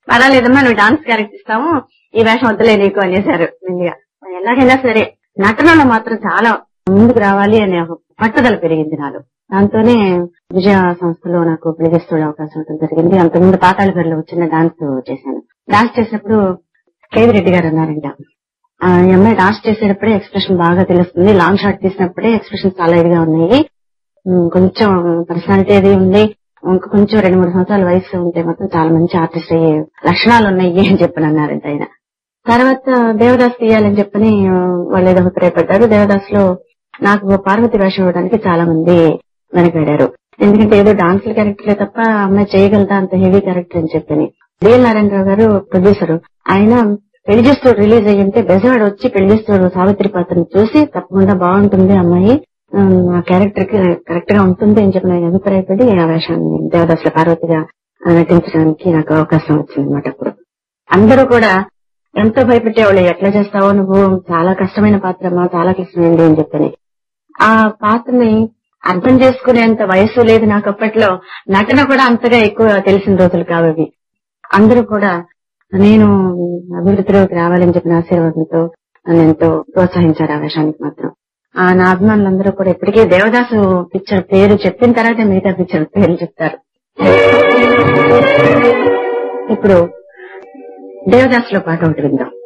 పర్వాలేదమ్మా నువ్వు dance character ఇస్తాము ఈ వేషం వద్దలే నీకు అనేసారు మెల్లిగా ఎలాగైనా సరే నటనలో మాత్రం చాలా ముందుకు రావాలి అనే ఒక పట్టుదల పెరిగింది నాలో దాంతోనే విజయ సంస్థలో నాకు ప్లేగెస్తూడే అవకాశం ఉండడం జరిగింది అంతకుముందు పాతాళ పేరులో చిన్న డాన్స్ చేశాను డాన్స్ చేసినప్పుడు కేవి రెడ్డి గారు అన్నారంట ఆ ఈ అమ్మాయి డాన్స్ చేసేటప్పుడే ఎక్స్ప్రెషన్ బాగా తెలుస్తుంది లాంగ్ షాట్ తీసినప్పుడే ఎక్స్ప్రెషన్ చాలా ఇదిగా ఉన్నాయి ఉమ్, కొంచెం పర్సనాలిటీ అది ఉంది ఇంకా కొంచెం రెండు మూడు సంవత్సరాల వయసు ఉంటే మాత్రం చాలా మంచి ఆర్టిస్ట్ అయ్యే లక్షణాలు ఉన్నాయి అని చెప్పని అన్నారంట ఆయన తర్వాత దేవదాస్ తీయాలని చెప్పని ఆ, వాళ్ళు ఏదో అభిప్రాయపడ్డారు దేవదాస్ లో నాకు పార్వతి వేషం ఇవ్వడానికి చాలా మంది వెనకాడారు ఎందుకంటే ఏదో డాన్స్ క్యారెక్టర్లే తప్ప ఆ అమ్మాయి చేయగలదా అంత హెవీ క్యారెక్టర్ అని చెప్పని డిఎల్ నారాయణరావు గారు ప్రొడ్యూసర్ ఆయన పెళ్లి చేస్తూ రిలీజ్ అయ్యి ఉంటే బెజవాడ వచ్చి పెళ్లి చేస్తూ సావిత్రి పాత్రను చూసి తప్పకుండా బాగుంటుంది అమ్మాయి ఆ, ఆ క్యారెక్టర్ కి కరెక్ట్ గా ఉంటుంది అని చెప్పి నేను అభిప్రాయపడి ఆ వేషాన్ని దేవదాసుల పార్వతిగా నటించడానికి నాకు అవకాశం వచ్చింది అనమాట అప్పుడు అందరూ కూడా ఎంతో భయపెట్టేవాళ్ళు ఎట్లా చేస్తావో నువ్వు చాలా కష్టమైన పాత్రమా చాలా కష్టమైంది అని చెప్పని ఆ పాత్రని అర్థం చేసుకునేంత వయసు లేదు నాకు అప్పట్లో నటన కూడా అంతగా ఎక్కువ తెలిసిన రోజులు కావవి అందరూ కూడా నేను అభివృద్ధిలోకి రావాలని చెప్పిన ఆశీర్వాదంతో నన్ను ఎంతో ప్రోత్సహించారు ఆ వేషానికి మాత్రం ఆ నా అభిమానులందరూ కూడా ఇప్పటికీ దేవదాసు పిక్చర్ పేరు చెప్పిన తర్వాత మిగతా పిక్చర్ పేర్లు చెప్తారు ఇప్పుడు దేవదాసులో పాట ఒకటి విందాం